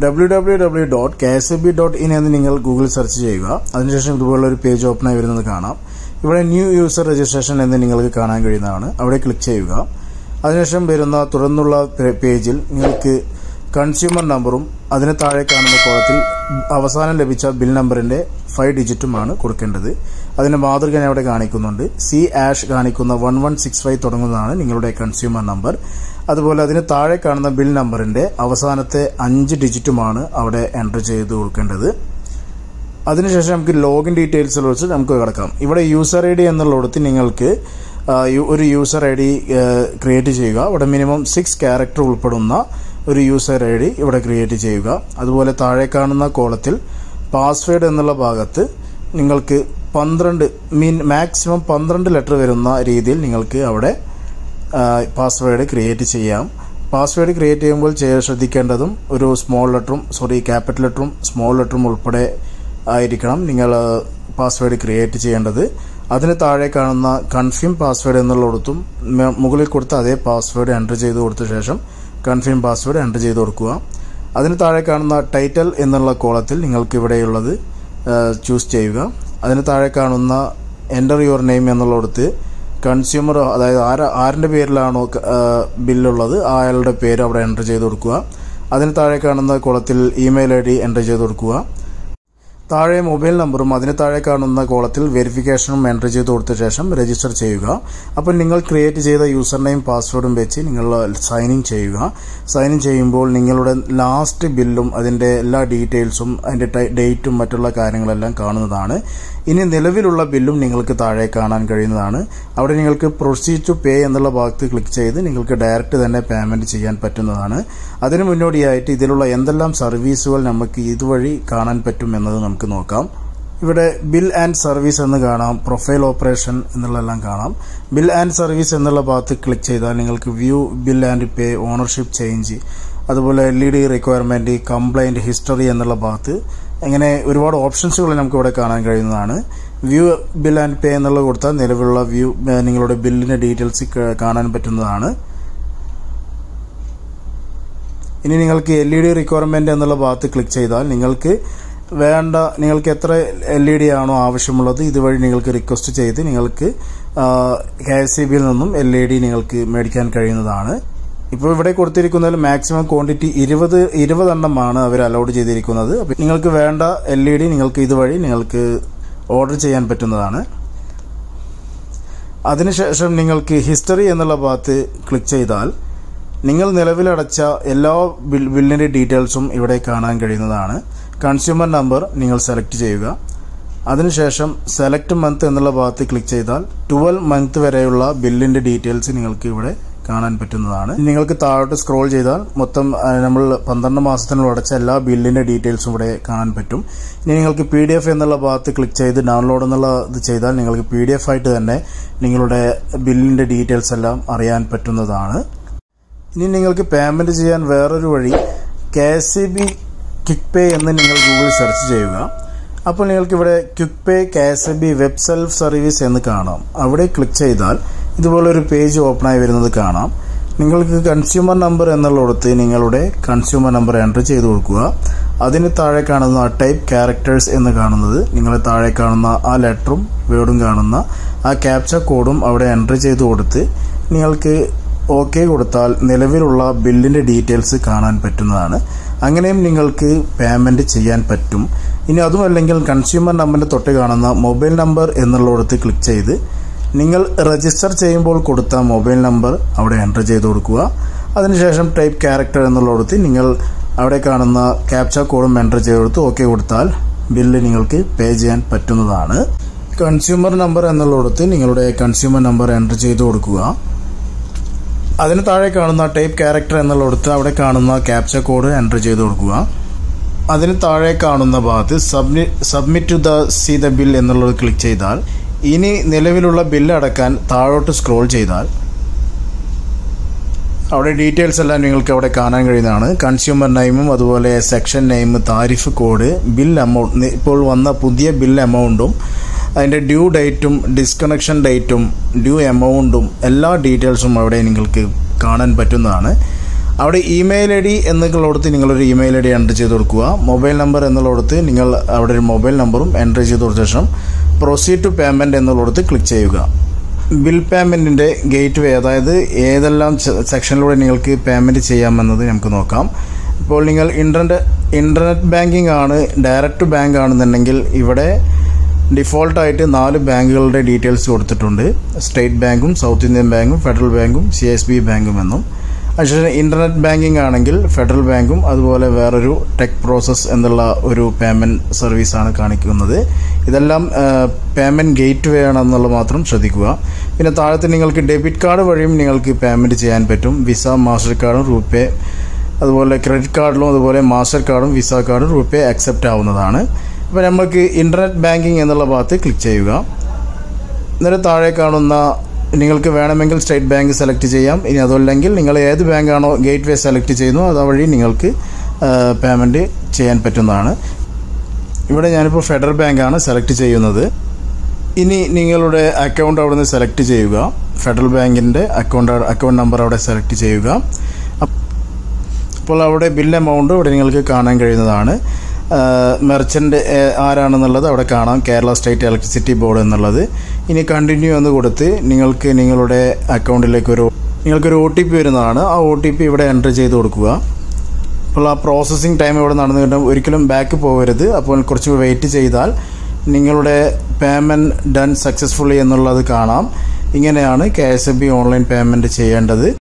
W W W dot K S B dot in എന്ന് നിങ്ങൾ Google search ചെയ്യുക അതിനുശേഷം ഇതുപോലുള്ള ഒരു പേജ് ഓപ്പൺ ആയി വരുന്നത് കാണാം ഇവിടെ ന്യൂ യൂസർ രജിസ്ട്രേഷൻ എന്ന് നിങ്ങൾക്ക് കാണാൻ കഴിയുന്നതാണ് അവിടെ ക്ലിക്ക് ചെയ്യുക അതിനുശേഷം വരുന്ന തുടർന്നുള്ള പേജിൽ നിങ്ങൾക്ക് കൺസ്യൂമർ നമ്പറും അതിന് താഴെ കാണുന്ന കോളത്തിൽ അവസാനം ലഭിച്ച ബിൽ നമ്പറിന്റെ ഫൈവ് ഡിജിറ്റുമാണ് കൊടുക്കേണ്ടത് അതിന്റെ മാതൃക ഞാൻ അവിടെ കാണിക്കുന്നുണ്ട് സി ആഷ് കാണിക്കുന്ന വൺ വൺ സിക്സ് ഫൈവ് തുടങ്ങുന്നതാണ് നിങ്ങളുടെ കൺസ്യൂമർ നമ്പർ അതുപോലെ അതിന് താഴെ കാണുന്ന ബിൽ നമ്പറിന്റെ അവസാനത്തെ അഞ്ച് ഡിജിറ്റുമാണ് അവിടെ എൻ്റർ ചെയ്ത് കൊടുക്കേണ്ടത് അതിനുശേഷം നമുക്ക് ലോഗിൻ ഡീറ്റെയിൽസിൽ വെച്ച് നമുക്ക് കിടക്കാം ഇവിടെ യൂസർ ഐ ഡി എന്നുള്ളിടത്ത് നിങ്ങൾക്ക് ഒരു യൂസർ ഐ ഡി ക്രിയേറ്റ് ചെയ്യുക ഇവിടെ മിനിമം സിക്സ് ക്യാരക്ടർ ഉൾപ്പെടുന്ന ഒരു യൂസർ ഐ ഡി ഇവിടെ ക്രിയേറ്റ് ചെയ്യുക അതുപോലെ താഴെ കാണുന്ന കോളത്തിൽ പാസ്വേഡ് എന്നുള്ള ഭാഗത്ത് നിങ്ങൾക്ക് പന്ത്രണ്ട് മീൻ മാക്സിമം പന്ത്രണ്ട് ലെറ്റർ വരുന്ന രീതിയിൽ നിങ്ങൾക്ക് അവിടെ പാസ്വേഡ് ക്രിയേറ്റ് ചെയ്യാം പാസ്വേഡ് ക്രിയേറ്റ് ചെയ്യുമ്പോൾ ശ്രദ്ധിക്കേണ്ടതും ഒരു സ്മോൾ ലെറ്ററും സോറി ക്യാപിറ്റൽ ലെറ്ററും സ്മോൾ ലെറ്ററും ഉൾപ്പെടെ ആയിരിക്കണം നിങ്ങൾ പാസ്വേഡ് ക്രിയേറ്റ് ചെയ്യേണ്ടത് അതിന് താഴെ കാണുന്ന കൺഫേം പാസ്വേഡ് എന്നുള്ളിടത്തും മുകളിൽ കൊടുത്ത അതേ പാസ്വേഡ് എൻ്റർ ചെയ്ത് കൊടുത്ത ശേഷം കൺഫേം പാസ്വേഡ് എൻ്റർ ചെയ്ത് കൊടുക്കുക അതിന് താഴെ കാണുന്ന ടൈറ്റൽ എന്നുള്ള കോളത്തിൽ നിങ്ങൾക്ക് ഇവിടെയുള്ളത് ചൂസ് ചെയ്യുക അതിന് താഴെ കാണുന്ന എൻ്റർ യുവർ നെയിം എന്നുള്ളിടത്ത് കൺസ്യൂമർ അതായത് ആര ആരിൻ്റെ പേരിലാണോ ബില്ലുള്ളത് ആ അയാളുടെ പേര് അവിടെ എൻ്റർ ചെയ്ത് കൊടുക്കുക അതിന് താഴെ കാണുന്ന കോളത്തിൽ ഇമെയിൽ ഐ ഡി എൻ്റർ ചെയ്ത് കൊടുക്കുക താഴെ മൊബൈൽ നമ്പറും അതിന് താഴെ കാണുന്ന കോളത്തിൽ വെരിഫിക്കേഷനും എൻ്റർ ചെയ്ത് കൊടുത്ത ശേഷം രജിസ്റ്റർ ചെയ്യുക അപ്പോൾ നിങ്ങൾ ക്രിയേറ്റ് ചെയ്ത യൂസർ നെയിം പാസ്വേഡും വെച്ച് നിങ്ങൾ സൈൻ ഇൻ ചെയ്യുക സൈൻ ഇൻ ചെയ്യുമ്പോൾ നിങ്ങളുടെ ലാസ്റ്റ് ബില്ലും അതിൻ്റെ എല്ലാ ഡീറ്റെയിൽസും അതിൻ്റെ ഡേറ്റും മറ്റുള്ള കാര്യങ്ങളെല്ലാം കാണുന്നതാണ് ഇനി നിലവിലുള്ള ബില്ലും നിങ്ങൾക്ക് താഴെ കാണാൻ കഴിയുന്നതാണ് അവിടെ നിങ്ങൾക്ക് പ്രൊസീഡ് ടു പേ എന്നുള്ള ഭാഗത്ത് ക്ലിക്ക് ചെയ്ത് നിങ്ങൾക്ക് ഡയറക്റ്റ് തന്നെ പേയ്മെന്റ് ചെയ്യാൻ പറ്റുന്നതാണ് അതിനു മുന്നോടിയായിട്ട് ഇതിലുള്ള എന്തെല്ലാം സർവീസുകൾ നമുക്ക് ഇതുവഴി കാണാൻ പറ്റും എന്നത് നമുക്ക് നോക്കാം ഇവിടെ ബിൽ ആൻഡ് സർവീസ് എന്ന് കാണാം പ്രൊഫൈൽ ഓപ്പറേഷൻ എന്നുള്ളതെല്ലാം കാണാം ബിൽ ആൻഡ് സർവീസ് എന്നുള്ള ഭാഗത്ത് ക്ലിക്ക് ചെയ്താൽ നിങ്ങൾക്ക് view bill and pay ownership change അതുപോലെ L E D requirement complaint history എന്നുള്ള ഭാഗത്ത് അങ്ങനെ ഒരുപാട് ഓപ്ഷൻസുകൾ നമുക്ക് ഇവിടെ കാണാൻ കഴിയുന്നതാണ് വ്യൂ ബിൽ ആൻഡ് പേ എന്നുള്ളത് കൊടുത്താൽ നിലവിലുള്ള വ്യൂ നിങ്ങളുടെ ബില്ലിന്റെ ഡീറ്റെയിൽസ് കാണാൻ പറ്റുന്നതാണ് ഇനി നിങ്ങൾക്ക് എൽ ഇ ഡി റിക്വയർമെന്റ് എന്നുള്ള ഭാഗത്ത് ക്ലിക്ക് ചെയ്താൽ നിങ്ങൾക്ക് വേണ്ട നിങ്ങൾക്ക് എത്ര എൽ ഇ ഡി ആണോ ആവശ്യമുള്ളത് ഇതുവഴി നിങ്ങൾക്ക് റിക്വസ്റ്റ് ചെയ്ത് നിങ്ങൾക്ക് കെ എസ് സി ബിയിൽ നിന്നും എൽ ഇ ഡി നിങ്ങൾക്ക് മേടിക്കാൻ കഴിയുന്നതാണ് ഇപ്പോൾ ഇവിടെ കൊടുത്തിരിക്കുന്നതിൽ മാക്സിമം ക്വാണ്ടിറ്റി ഇരുപത് ഇരുപതെണ്ണമാണ് അവർ അലൗഡ് ചെയ്തിരിക്കുന്നത് അപ്പം നിങ്ങൾക്ക് വേണ്ട എൽ ഇ ഡി നിങ്ങൾക്ക് ഇതുവഴി നിങ്ങൾക്ക് ഓർഡർ ചെയ്യാൻ പറ്റുന്നതാണ് അതിനുശേഷം നിങ്ങൾക്ക് ഹിസ്റ്ററി എന്നുള്ള ഭാഗത്ത് ക്ലിക്ക് ചെയ്താൽ നിങ്ങൾ നിലവിലടച്ച എല്ലാ ബിൽ ബില്ലിൻ്റെ ഡീറ്റെയിൽസും ഇവിടെ കാണാൻ കഴിയുന്നതാണ് കൺസ്യൂമർ നമ്പർ നിങ്ങൾ സെലക്ട് ചെയ്യുക അതിനുശേഷം സെലക്ട് മന്ത് എന്നുള്ള ഭാഗത്ത് ക്ലിക്ക് ചെയ്താൽ ട്വൽവ് മന്ത് വരെയുള്ള ബില്ലിൻ്റെ ഡീറ്റെയിൽസ് നിങ്ങൾക്ക് ഇവിടെ കാണാൻ പറ്റുന്നതാണ് നിങ്ങൾക്ക് താഴോട്ട് സ്ക്രോൾ ചെയ്താൽ മൊത്തം നമ്മൾ പന്ത്രണ്ട് മാസത്തിനുള്ള അടച്ച എല്ലാ ബില്ലിന്റെ ഡീറ്റെയിൽസും ഇവിടെ കാണാൻ പറ്റും ഇനി നിങ്ങൾക്ക് പി ഡി എഫ് എന്നുള്ള ഭാഗത്ത് ക്ലിക്ക് ചെയ്ത് ഡൗൺലോഡ് എന്നുള്ള ഇത് ചെയ്താൽ നിങ്ങൾക്ക് പി ഡി എഫ് ആയിട്ട് തന്നെ നിങ്ങളുടെ ബില്ലിന്റെ ഡീറ്റെയിൽസ് എല്ലാം അറിയാൻ പറ്റുന്നതാണ് ഇനി നിങ്ങൾക്ക് പേയ്മെന്റ് ചെയ്യാൻ വേറൊരു വഴി K S C B quick pay എന്ന് നിങ്ങൾ ഗൂഗിളിൽ സെർച്ച് ചെയ്യുക അപ്പോൾ നിങ്ങൾക്ക് ഇവിടെ quick pay K S B web self service എന്ന് കാണാം അവിടെ ക്ലിക്ക് ചെയ്താൽ ഇതുപോലെ ഒരു പേജ് ഓപ്പൺ ആയി വരുന്നത് കാണാം നിങ്ങൾക്ക് കൺസ്യൂമർ നമ്പർ എന്നുള്ളിടത്ത് നിങ്ങളുടെ കൺസ്യൂമർ നമ്പർ എൻ്റർ ചെയ്ത് കൊടുക്കുക അതിന് താഴെ കാണുന്ന ടൈപ്പ് ക്യാരക്ടേഴ്സ് എന്ന് കാണുന്നത് നിങ്ങൾ താഴെ കാണുന്ന ആ ലെറ്ററും വേർഡും കാണുന്ന ആ ക്യാപ്ച കോഡും അവിടെ എൻ്റർ ചെയ്ത് കൊടുത്ത് നിങ്ങൾക്ക് ഓക്കെ കൊടുത്താൽ നിലവിലുള്ള ബില്ലിന്റെ ഡീറ്റെയിൽസ് കാണാൻ പറ്റുന്നതാണ് അങ്ങനെയും നിങ്ങൾക്ക് പേയ്മെന്റ് ചെയ്യാൻ പറ്റും ഇനി അതുമല്ലെങ്കിൽ കൺസ്യൂമർ നമ്പറിന്റെ തൊട്ട് കാണുന്ന മൊബൈൽ നമ്പർ എന്നുള്ളിടത്ത് ക്ലിക്ക് ചെയ്ത് നിങ്ങൾ രജിസ്റ്റർ ചെയ്യുമ്പോൾ കൊടുത്ത മൊബൈൽ നമ്പർ അവിടെ എൻ്റർ ചെയ്ത് കൊടുക്കുക അതിനുശേഷം ടൈപ്പ് ക്യാരക്ടർ എന്നുള്ളിടത്ത് നിങ്ങൾ അവിടെ കാണുന്ന ക്യാപ്ച കോഡും എൻ്റർ ചെയ്ത് കൊടുത്ത് ഓക്കെ കൊടുത്താൽ ബില്ല് നിങ്ങൾക്ക് പേ ചെയ്യാൻ പറ്റുന്നതാണ് കൺസ്യൂമർ നമ്പർ എന്നുള്ളിടത്ത് നിങ്ങളുടെ കൺസ്യൂമർ നമ്പർ എൻ്റർ ചെയ്ത് കൊടുക്കുക അതിന് താഴെ കാണുന്ന ടൈപ്പ് ക്യാരക്ടർ എന്നുള്ളിടത്ത് അവിടെ കാണുന്ന ക്യാപ്ച കോഡ് എൻ്റർ ചെയ്ത് കൊടുക്കുക അതിന് താഴെ കാണുന്ന ഭാഗത്ത് submit submit to the see the bill എന്നുള്ളത് ക്ലിക്ക് ചെയ്താൽ ഇനി നിലവിലുള്ള ബില്ല് അടക്കാൻ താഴോട്ട് സ്ക്രോൾ ചെയ്താൽ അവിടെ ഡീറ്റെയിൽസ് എല്ലാം നിങ്ങൾക്ക് അവിടെ കാണാൻ കഴിയുന്നതാണ് കൺസ്യൂമർ നെയിമും അതുപോലെ section name tariff code bill amount ഇപ്പോൾ വന്ന പുതിയ ബിൽ എമൗണ്ടും അതിൻ്റെ ഡ്യൂ ഡേറ്റും ഡിസ്കണക്ഷൻ ഡേറ്റും ഡ്യൂ എമൗണ്ടും എല്ലാ ഡീറ്റെയിൽസും അവിടെ നിങ്ങൾക്ക് കാണാൻ പറ്റുന്നതാണ് അവിടെ ഇമെയിൽ ഐ ഡി എന്നുള്ളടത്ത് നിങ്ങളൊരു ഇമെയിൽ ഐ ഡി എൻ്റർ ചെയ്ത് കൊടുക്കുക മൊബൈൽ നമ്പർ എന്നുള്ളടത്ത് നിങ്ങൾ അവിടെ ഒരു മൊബൈൽ നമ്പറും എൻ്റർ ചെയ്ത് കൊടുത്ത ശേഷം പ്രൊസീഡ് ടു പേയ്മെൻറ്റ് എന്നുള്ളടത്ത് ക്ലിക്ക് ചെയ്യുക ബിൽ പേയ്മെൻറ്റിൻ്റെ ഗേറ്റ് വേ അതായത് ഏതെല്ലാം സെക്ഷനിലൂടെ നിങ്ങൾക്ക് പേയ്മെൻറ്റ് ചെയ്യാമെന്നത് നമുക്ക് നോക്കാം ഇപ്പോൾ നിങ്ങൾ ഇൻ്റർനെറ്റ് ഇൻ്റർനെറ്റ് ബാങ്കിംഗ് ആണ് ഡയറക്റ്റ് ബാങ്ക് ആണെന്നുണ്ടെങ്കിൽ ഇവിടെ ഡിഫോൾട്ടായിട്ട് നാല് ബാങ്കുകളുടെ ഡീറ്റെയിൽസ് കൊടുത്തിട്ടുണ്ട് സ്റ്റേറ്റ് ബാങ്കും സൗത്ത് ഇന്ത്യൻ ബാങ്കും ഫെഡറൽ ബാങ്കും സി എസ് ബി ബാങ്കും എന്നും അതിനുശേഷം ഇൻ്റർനെറ്റ് ബാങ്കിംഗ് ആണെങ്കിൽ ഫെഡറൽ ബാങ്കും അതുപോലെ വേറൊരു ടെക് പ്രോസസ് എന്നുള്ള ഒരു പേയ്മെൻറ്റ് സർവീസാണ് കാണിക്കുന്നത് ഇതെല്ലാം പേയ്മെൻറ്റ് ഗേറ്റ് വേ ആണെന്നുള്ളത് മാത്രം ശ്രദ്ധിക്കുക പിന്നെ താഴത്ത് നിങ്ങൾക്ക് ഡെബിറ്റ് കാർഡ് വഴിയും നിങ്ങൾക്ക് പേയ്മെൻറ്റ് ചെയ്യാൻ പറ്റും വിസ മാസ്റ്റർ കാർഡും റൂപേ അതുപോലെ ക്രെഡിറ്റ് കാർഡിലും അതുപോലെ മാസ്റ്റർ കാർഡും വിസ കാർഡും റൂപേ അക്സെപ്റ്റ് ആവുന്നതാണ് അപ്പോൾ നമുക്ക് ഇൻ്റർനെറ്റ് ബാങ്കിംഗ് എന്നുള്ള ഭാഗത്ത് ക്ലിക്ക് ചെയ്യുക എന്നിട്ട് താഴെ കാണുന്ന നിങ്ങൾക്ക് വേണമെങ്കിൽ സ്റ്റേറ്റ് ബാങ്ക് സെലക്ട് ചെയ്യാം ഇനി അതല്ലെങ്കിൽ നിങ്ങൾ ഏത് ബാങ്കാണോ ഗേറ്റ് വേ സെലക്ട് ചെയ്യുന്നു അതുവഴി നിങ്ങൾക്ക് പേയ്മെൻറ്റ് ചെയ്യാൻ പറ്റുന്നതാണ് ഇവിടെ ഞാനിപ്പോൾ ഫെഡറൽ ബാങ്കാണ് സെലക്ട് ചെയ്യുന്നത് ഇനി നിങ്ങളുടെ അക്കൗണ്ട് അവിടെ നിന്ന് സെലക്ട് ചെയ്യുക ഫെഡറൽ ബാങ്കിൻ്റെ അക്കൗണ്ട് അക്കൗണ്ട് നമ്പർ അവിടെ സെലക്ട് ചെയ്യുക അപ്പോൾ അവിടെ ബിൽ എമൗണ്ട് ഇവിടെ നിങ്ങൾക്ക് കാണാൻ കഴിയുന്നതാണ് മെർച്ചൻ്റ് ആരാണെന്നുള്ളത് അവിടെ കാണാം കേരള സ്റ്റേറ്റ് ഇലക്ട്രിസിറ്റി ബോർഡ് എന്നുള്ളത് ഇനി കണ്ടിന്യൂ എന്ന് കൊടുത്ത് നിങ്ങൾക്ക് നിങ്ങളുടെ അക്കൗണ്ടിലേക്ക് ഒരു നിങ്ങൾക്കൊരു ഒ ടി പി വരുന്നതാണ് ആ ഒ ടി പി ഇവിടെ എൻ്റർ ചെയ്ത് കൊടുക്കുക അപ്പോൾ ആ പ്രോസസ്സിങ് ടൈം ഇവിടെ നടന്നു കിട്ടും ഒരിക്കലും ബാക്ക് പോകരുത് അപ്പോൾ കുറച്ച് വെയിറ്റ് ചെയ്താൽ നിങ്ങളുടെ പേയ്മെൻറ്റ് ഡൺ സക്സസ്ഫുള്ളി എന്നുള്ളത് കാണാം ഇങ്ങനെയാണ് K S F B online payment ചെയ്യേണ്ടത്